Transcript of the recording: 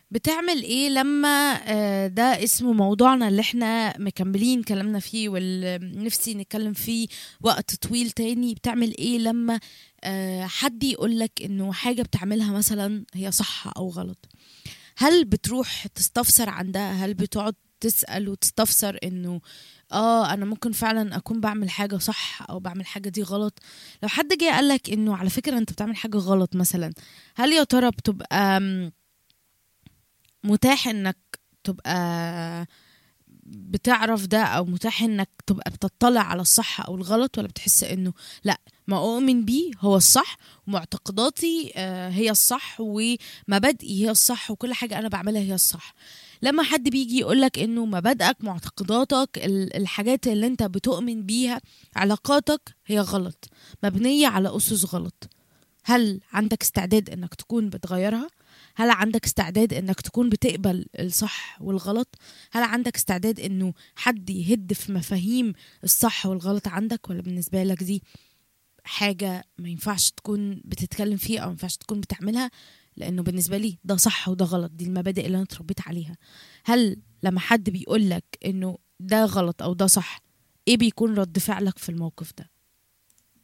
بتعمل ايه لما آه، ده اسمه موضوعنا اللي احنا مكملين كلامنا فيه واللي نفسي نتكلم فيه وقت طويل تاني بتعمل ايه لما آه، حد يقولك انه حاجة بتعملها مثلا هي صح او غلط هل بتروح تستفسر عن ده هل بتقعد تسأل وتستفسر انه اه انا ممكن فعلا اكون بعمل حاجة صح او بعمل حاجة دي غلط لو حد جه قالك انه على فكرة انت بتعمل حاجة غلط مثلا هل يا ترى بتبقى آم، متاح انك تبقى بتعرف ده او متاح انك تبقى بتطلع على الصح او الغلط ولا بتحس انه لا ما اؤمن بيه هو الصح ومعتقداتي آه، هي الصح ومبادئي هي الصح وكل حاجه انا بعملها هي الصح لما حد بيجي يقولك انه مبادئك معتقداتك ال- الحاجات اللي انت بتؤمن بيها علاقاتك هي غلط مبنيه على اسس غلط هل عندك استعداد انك تكون بتغيرها هل عندك استعداد انك تكون بتقبل الصح والغلط هل عندك استعداد انه حد يهد في مفاهيم الصح والغلط عندك ولا بالنسبه لك دي حاجه ما ينفعش تكون بتتكلم فيها او ما ينفعش تكون بتعملها لانه بالنسبه لي ده صح وده غلط دي المبادئ اللي انا اتربيت عليها هل لما حد بيقول لك انه ده غلط او ده صح ايه بيكون رد فعلك في الموقف ده